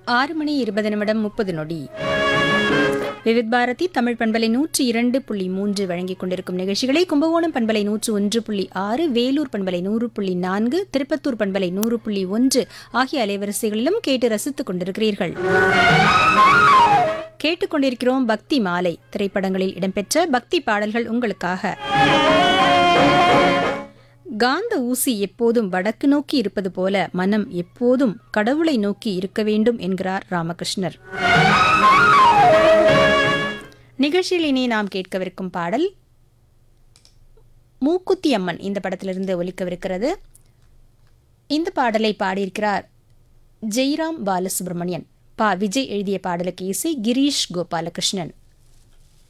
ஆறு மணி இருபது நிமிடம் முப்பது நொடி விவித் பாரதி தமிழ் பண்பலை நூற்றி இரண்டு புள்ளி மூன்று வழங்கிக் கொண்டிருக்கும் நிகழ்ச்சிகளை கும்பகோணம் பண்பலை நூற்று ஒன்று புள்ளி ஆறு வேலூர் பண்பலை நூறு புள்ளி நான்கு திருப்பத்தூர் பண்பலை நூறு புள்ளி ஒன்று ஆகிய அலைவரிசைகளிலும் கேட்டு ரசித்துக் கொண்டிருக்கிறீர்கள் கேட்டுக்கொண்டிருக்கிறோம் பக்தி மாலை திரைப்படங்களில் இடம்பெற்ற பக்தி பாடல்கள் உங்களுக்காக காந்த ஊசி எப்போதும் வடக்கு நோக்கி இருப்பது போல மனம் எப்போதும் கடவுளை நோக்கி இருக்க வேண்டும் என்கிறார் ராமகிருஷ்ணர் நிகழ்ச்சியில் இனி நாம் கேட்கவிருக்கும் பாடல் மூக்குத்தி அம்மன் இந்த படத்திலிருந்து ஒலிக்கவிருக்கிறது இந்த பாடலை பாடியிருக்கிறார் ஜெய்ராம் பாலசுப்ரமணியன் பா விஜய் எழுதிய பாடலுக்கு இசை கிரீஷ் கோபாலகிருஷ்ணன்